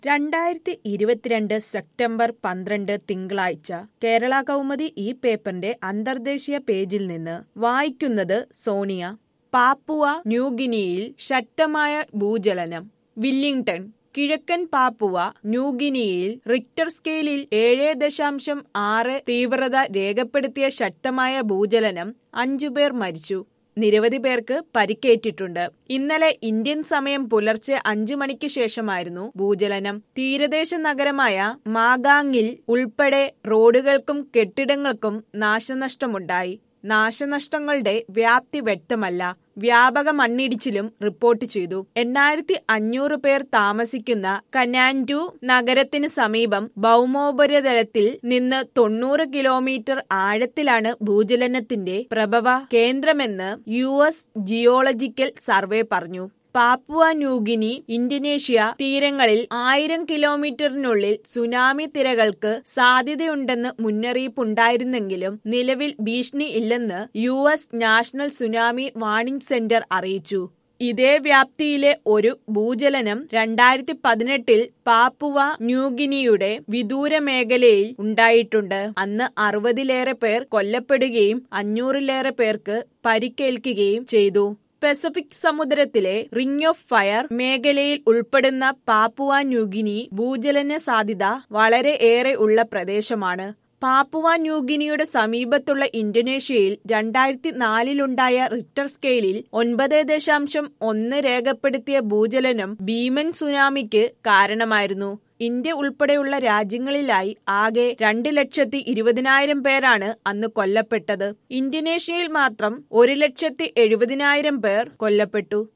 രണ്ടായിരത്തി ഇരുപത്തിരണ്ട് സെപ്റ്റംബർ പന്ത്രണ്ട് തിങ്കളാഴ്ച കേരള കൗമുദി ഈ പേപ്പറിന്റെ അന്തർദേശീയ പേജിൽ നിന്ന് വായിക്കുന്നത് സോണിയ പാപ്പുവ ന്യൂഗിനിയിൽ ശക്തമായ ഭൂചലനം വില്ലിംഗ്ടൺ കിഴക്കൻ പാപ്പുവ ന്യൂഗിനിയിൽ റിക്ടർ സ്കെയിലിൽ ഏഴ് ദശാംശം ആറ് തീവ്രത രേഖപ്പെടുത്തിയ ശക്തമായ ഭൂചലനം അഞ്ചുപേർ മരിച്ചു നിരവധി പേർക്ക് പരിക്കേറ്റിട്ടുണ്ട് ഇന്നലെ ഇന്ത്യൻ സമയം പുലർച്ചെ അഞ്ചു മണിക്ക് ശേഷമായിരുന്നു ഭൂചലനം തീരദേശ നഗരമായ മാഗാങ്ങിൽ ഉൾപ്പെടെ റോഡുകൾക്കും കെട്ടിടങ്ങൾക്കും നാശനഷ്ടമുണ്ടായി നാശനഷ്ടങ്ങളുടെ വ്യാപ്തി വ്യക്തമല്ല വ്യാപക മണ്ണിടിച്ചിലും റിപ്പോർട്ട് ചെയ്തു എണ്ണായിരത്തി അഞ്ഞൂറ് പേർ താമസിക്കുന്ന കനാൻഡു നഗരത്തിന് സമീപം ഭൗമോപരിതലത്തിൽ നിന്ന് തൊണ്ണൂറ് കിലോമീറ്റർ ആഴത്തിലാണ് ഭൂചലനത്തിന്റെ പ്രഭവ കേന്ദ്രമെന്ന് യു എസ് ജിയോളജിക്കൽ സർവേ പറഞ്ഞു പാപ്പുവ ന്യൂഗിനി ഇന്തോനേഷ്യ തീരങ്ങളിൽ ആയിരം കിലോമീറ്ററിനുള്ളിൽ സുനാമി തിരകൾക്ക് സാധ്യതയുണ്ടെന്ന് മുന്നറിയിപ്പുണ്ടായിരുന്നെങ്കിലും നിലവിൽ ഭീഷണി ഇല്ലെന്ന് U S national tsunami warning centre അറിയിച്ചു ഇതേ വ്യാപ്തിയിലെ ഒരു ഭൂചലനം രണ്ടായിരത്തി പതിനെട്ടിൽ പാപ്പുവ ന്യൂഗിനിയുടെ വിദൂര മേഖലയിൽ ഉണ്ടായിട്ടുണ്ട് അന്ന് അറുപതിലേറെ പേർ കൊല്ലപ്പെടുകയും അഞ്ഞൂറിലേറെ പേർക്ക് പരിക്കേൽക്കുകയും ചെയ്തു പസഫിക് സമുദ്രത്തിലെ റിംഗ് ഓഫ് ഫയർ മേഖലയിൽ ഉൾപ്പെടുന്ന പാപ്പുവ ന്യൂഗിനി ഭൂചലന സാധ്യത വളരെ ഏറെ ഉള്ള പ്രദേശമാണ് പാപ്പുവ ന്യൂഗിനിയുടെ സമീപത്തുള്ള ഇന്തോനേഷ്യയിൽ രണ്ടായിരത്തി നാലിലുണ്ടായ റിക്ടർ സ്കെയിലിൽ ഒൻപത് ദശാംശം ഒന്ന് രേഖപ്പെടുത്തിയ ഭൂചലനം ഭീമൻ സുനാമിക്ക് കാരണമായിരുന്നു ഇന്ത്യ ഉൾപ്പെടെയുള്ള രാജ്യങ്ങളിലായി ആകെ രണ്ട് ലക്ഷത്തി ഇരുപതിനായിരം പേരാണ് അന്ന് കൊല്ലപ്പെട്ടത് ഇന്തോനേഷ്യയിൽ മാത്രം ഒരു ലക്ഷത്തി എഴുപതിനായിരം പേർ കൊല്ലപ്പെട്ടു